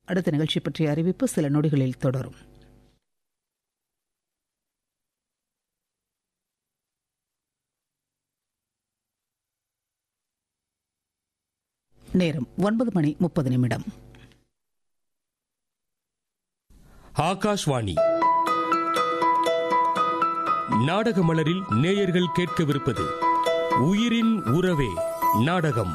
அடுத்த நிகழ்ச்சி பற்றிய அறிவிப்பு சில நொடிகளில் தொடரும் நேரம் ஒன்பது மணி முப்பது நிமிடம் ஆகாஷ்வாணி நாடக மலரில் நேயர்கள் கேட்கவிருப்பது உயிரின் உறவே நாடகம்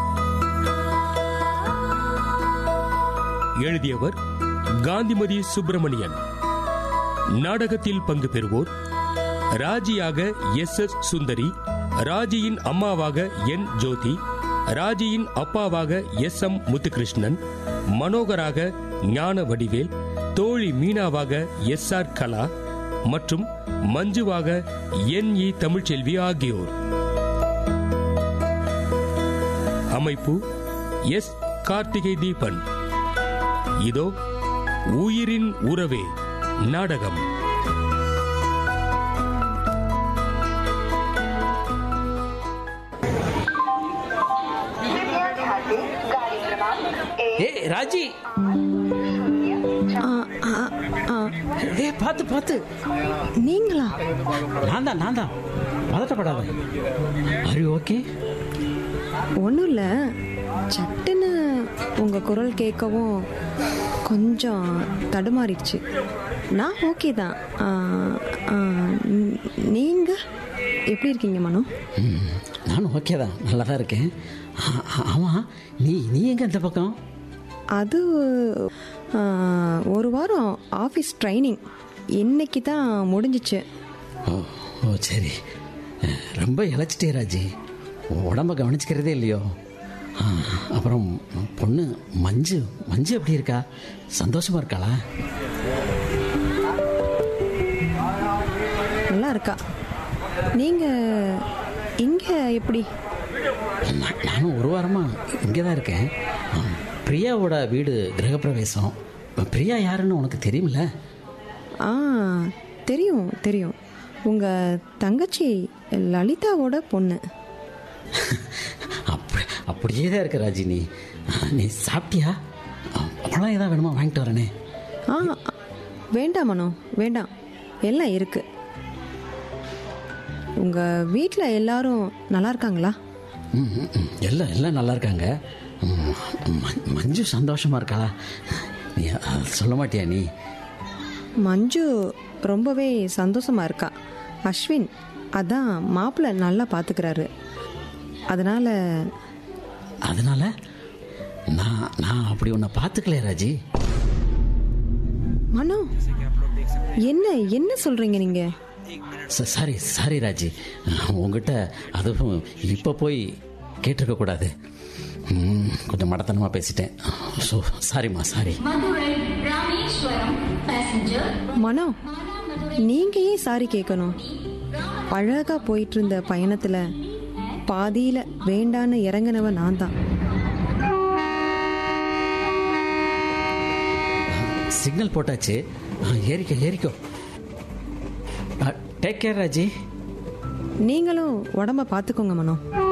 எழுதியவர் காந்திமதி சுப்பிரமணியன் நாடகத்தில் பங்கு பெறுவோர் ராஜியாக எஸ் எஸ் சுந்தரி ராஜியின் அம்மாவாக என் ஜோதி ராஜியின் அப்பாவாக எஸ் எம் முத்துகிருஷ்ணன் மனோகராக ஞான வடிவேல் தோழி மீனாவாக எஸ் ஆர் கலா மற்றும் மஞ்சுவாக என் இ தமிழ்ச்செல்வி ஆகியோர் அமைப்பு எஸ் கார்த்திகை தீபன் இதோ உயிரின் உறவே நாடகம் ஏ ராஜி ஆ, ஆ, ஆ, ஏ பார்த்து பார்த்து நீங்களா நான் தான் நான் தான் பதட்டப்படாத ஆர் யூ ஓகே ஒன்றும் இல்லை சட்டுன்னு உங்கள் குரல் கேட்கவும் கொஞ்சம் தடுமாறிடுச்சு நான் ஓகே தான் ஆ, ஆ, ந- நீங்க எப்படி இருக்கீங்க மனோ நானும் ஓகே தான் நல்லா தான் இருக்கேன் ஆ- ஆ- ஆமா நீ நீ எங்க இந்த பக்கம் அது ஆ, ஒரு வாரம் ஆஃபீஸ் ட்ரைனிங் இன்னைக்கு தான் முடிஞ்சிச்சு ஓ ஓ சரி அஹ், ரொம்ப இழைச்சிட்டே ராஜி உடம்ப கவனிச்சுக்கிறதே இல்லையோ ஆ, அப்புறம் பொண்ணு மஞ்சு மஞ்சு எப்படி இருக்கா சந்தோஷமா இருக்காளா நல்லா இருக்கா நீங்கள் இங்கே எப்படி நான்- நானும் ஒரு வாரமாக இங்கே தான் இருக்கேன் ஆ, பிரியாவோட வீடு கிரகப்பிரவேசம் பிரியா யாருன்னு உனக்கு தெரியுமில்ல ஆ தெரியும் தெரியும் உங்கள் தங்கச்சி லலிதாவோட பொண்ணு அப்படி அப்படியே தான் இருக்க ராஜி நீ ஆ, நீ சாப்பிட்டியா ஆ, பழம் ஏதாவது வேணுமா வாங்கிட்டு வரேனே ஆ வேண்டாம் மனோ வேண்டாம் எல்லாம் இருக்கு உங்கள் வீட்டில் எல்லாரும் நல்லா இருக்காங்களா ம், ம், ம். எல்லாம் எல்லாம் நல்லா இருக்காங்க ம், ம- மஞ்சு சந்தோஷமா இருக்காளா நீ அதை சொல்ல மாட்டியா நீ மஞ்சு ரொம்பவே சந்தோஷமா இருக்கா அஸ்வின் அதான் மாப்பிள்ளை நல்லா பார்த்துக்கிறாரு அதனால அதனால நான் நான் அப்படி உன்னை பார்த்துக்கலையே ராஜி மனோ என்ன என்ன சொல்றீங்க நீங்க ச- சாரி சாரி ராஜி உங்ககிட்ட அதுவும் இப்போ போய் கேட்டிருக்க கூடாது ம், கொஞ்சம் மடத்தனமாக பேசிட்டேன் ஸோ சாரிம்மா சாரி மதுரை ராமேஸ்வரம் பேசஞ்சர் மனோ நீங்க ஏன் சாரி கேட்கணும் அழகா போயிட்டு இருந்த பயணத்துல பாதியில வேண்டான்னு இறங்கினவ நான் தான் சிக்னல் போட்டாச்சு ஆ, ஏறிக்கோ ஏறிக்கோ டேக் கேர் ராஜி நீங்களும் உடம்ப பார்த்துக்கோங்க மனோ